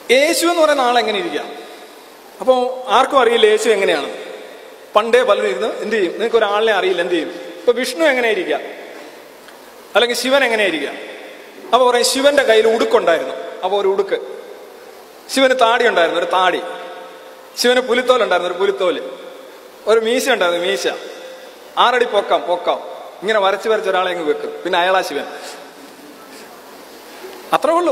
യേശു എന്ന് പറയുന്ന ആൾ എങ്ങനെ ഇരിക്കാം അപ്പോൾ ആർക്കും അറിയില്ല യേശു എങ്ങനെയാണ് പണ്ടേ പലരും ഇരുന്ന് എന്ത് ചെയ്യും നിങ്ങൾക്ക് ഒരാളിനെ അറിയില്ല എന്ത് ചെയ്യും ഇപ്പൊ വിഷ്ണു എങ്ങനെ ഇരിക്കുക അല്ലെങ്കിൽ ശിവൻ എങ്ങനെ ഇരിക്കുക അപ്പൊ പറയും ശിവന്റെ കയ്യിൽ ഉടുക്കുണ്ടായിരുന്നു അപ്പൊ ഒരു ഉടുക്ക് ശിവന് താടി ഉണ്ടായിരുന്നു ഒരു താടി ശിവന് പുലിത്തോൽ ഉണ്ടായിരുന്നു ഒരു പുലിത്തോല് ഒരു മീശ ഉണ്ടായിരുന്നു മീശ ആറടി പൊക്കാം പൊക്കാം ഇങ്ങനെ വരച്ച് വരച്ച് ഒരാളെ അങ്ങ് വെക്കും പിന്നെ അയാളാ ശിവൻ അത്രേ ഉള്ളൂ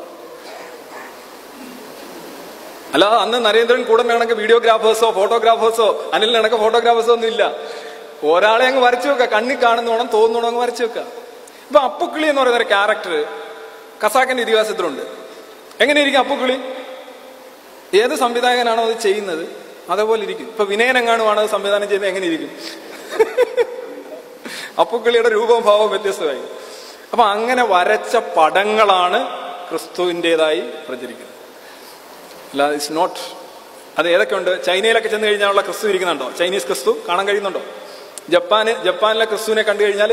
അല്ലാതെ അന്ന് നരേന്ദ്രൻ കൂടെ കണക്ക് വീഡിയോഗ്രാഫേഴ്സോ ഫോട്ടോഗ്രാഫേഴ്സോ അനിലിന് കണക്ക് ഫോട്ടോഗ്രാഫേഴ്സോ ഒന്നും ഇല്ല ഒരാളെ അങ്ങ് വരച്ചു വെക്കുക കണ്ണി കാണുന്നോണം തോന്നുന്നോണം അങ്ങ് വരച്ചു വെക്കുക ഇപ്പൊ അപ്പുക്കിളി എന്ന് പറയുന്ന ഒരു ക്യാരക്ടർ കസാക്കിന്റെ ഇതിഹാസത്തിലുണ്ട് എങ്ങനെയിരിക്കും അപ്പുക്കിളി ഏത് സംവിധായകനാണോ അത് ചെയ്യുന്നത് അതേപോലെ ഇരിക്കും ഇപ്പൊ വിനയനെങ്ങാണുമാണ് അത് സംവിധാനം ചെയ്യുന്നത് എങ്ങനെ ഇരിക്കും അപ്പുക്കിളിയുടെ രൂപവും ഭാവവും വ്യത്യസ്തമായി അപ്പൊ അങ്ങനെ വരച്ച പടങ്ങളാണ് ക്രിസ്തുവിൻ്റെതായി പ്രചരിക്കുന്നത് അല്ല ഇറ്റ്സ് നോട്ട് അത് ഏതൊക്കെ ഉണ്ട് ചൈനയിലൊക്കെ ചെന്ന് കഴിഞ്ഞാലുള്ള ക്രിസ്തു ഇരിക്കുന്നുണ്ടോ ചൈനീസ് ക്രിസ്തു കാണാൻ കഴിയുന്നുണ്ടോ ജപ്പാന് ജപ്പാനിലെ ക്രിസ്തുവിനെ കണ്ടു കഴിഞ്ഞാൽ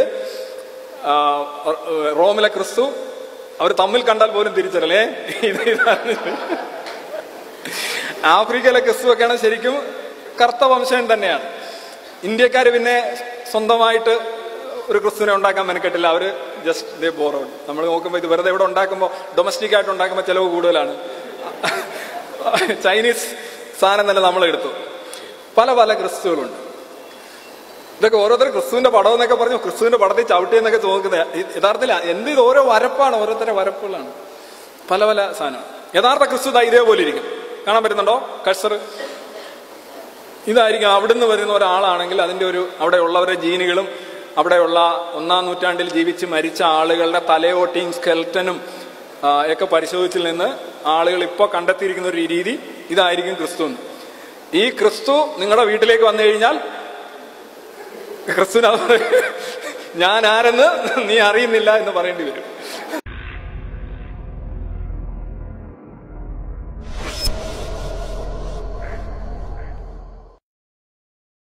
റോമിലെ ക്രിസ്തു അവർ തമ്മിൽ കണ്ടാൽ പോലും തിരിച്ചറിയലേ ഇത് ഇതാണ് ആഫ്രിക്കയിലെ ക്രിസ്തു ഒക്കെയാണ് ശരിക്കും കറുത്ത വംശം തന്നെയാണ് ഇന്ത്യക്കാർ പിന്നെ സ്വന്തമായിട്ട് ഒരു ക്രിസ്തുവിനെ ഉണ്ടാക്കാൻ മെനക്കെട്ടില്ല അവര് ജസ്റ്റ് ദേ ബോറോഡ് നമ്മൾ നോക്കുമ്പോൾ ഇത് വെറുതെ ഇവിടെ ഉണ്ടാക്കുമ്പോൾ ഡൊമസ്റ്റിക് ആയിട്ട് ഉണ്ടാക്കുമ്പോൾ ചിലവ് കൂടുതലാണ് ചൈനീസ് സാധനം തന്നെ നമ്മൾ എടുത്തു പല പല ക്രിസ്തുകളുണ്ട് ഇതൊക്കെ ഓരോരുത്തർ ക്രിസ്തുവിന്റെ പടം എന്നൊക്കെ പറഞ്ഞു ക്രിസ്തുവിന്റെ പടത്തിൽ ചവിട്ടി എന്നൊക്കെ നോക്കുന്നത് യഥാർത്ഥത്തിൽ എന്ത് ഇത് ഓരോ വരപ്പാണ് ഓരോരുത്തരുടെ വരപ്പുകളാണ് പല പല സാധനം യഥാർത്ഥ ക്രിസ്തു ദാ ഇതേപോലെ ഇരിക്കും കാണാൻ പറ്റുന്നുണ്ടോ കഴ്സർ ഇതായിരിക്കും അവിടുന്ന് വരുന്ന ഒരാളാണെങ്കിൽ അതിന്റെ ഒരു അവിടെ ഉള്ളവരുടെ ജീനുകളും അവിടെയുള്ള ഒന്നാം നൂറ്റാണ്ടിൽ ജീവിച്ച് മരിച്ച ആളുകളുടെ തലയോട്ടിയും സ്കെൽറ്റനും ആ, ഒക്കെ പരിശോധിച്ചിൽ നിന്ന് ആളുകൾ ഇപ്പോൾ കണ്ടെത്തിയിരിക്കുന്ന ഒരു രീതി ഇതായിരിക്കും ക്രിസ്തു എന്ന് ഈ ക്രിസ്തു നിങ്ങളുടെ വീട്ടിലേക്ക് വന്നു കഴിഞ്ഞാൽ ക്രിസ്തുവിന് അത് പറയും, ഞാൻ ആരെന്ന് നീ അറിയുന്നില്ല എന്ന് പറയേണ്ടി വരും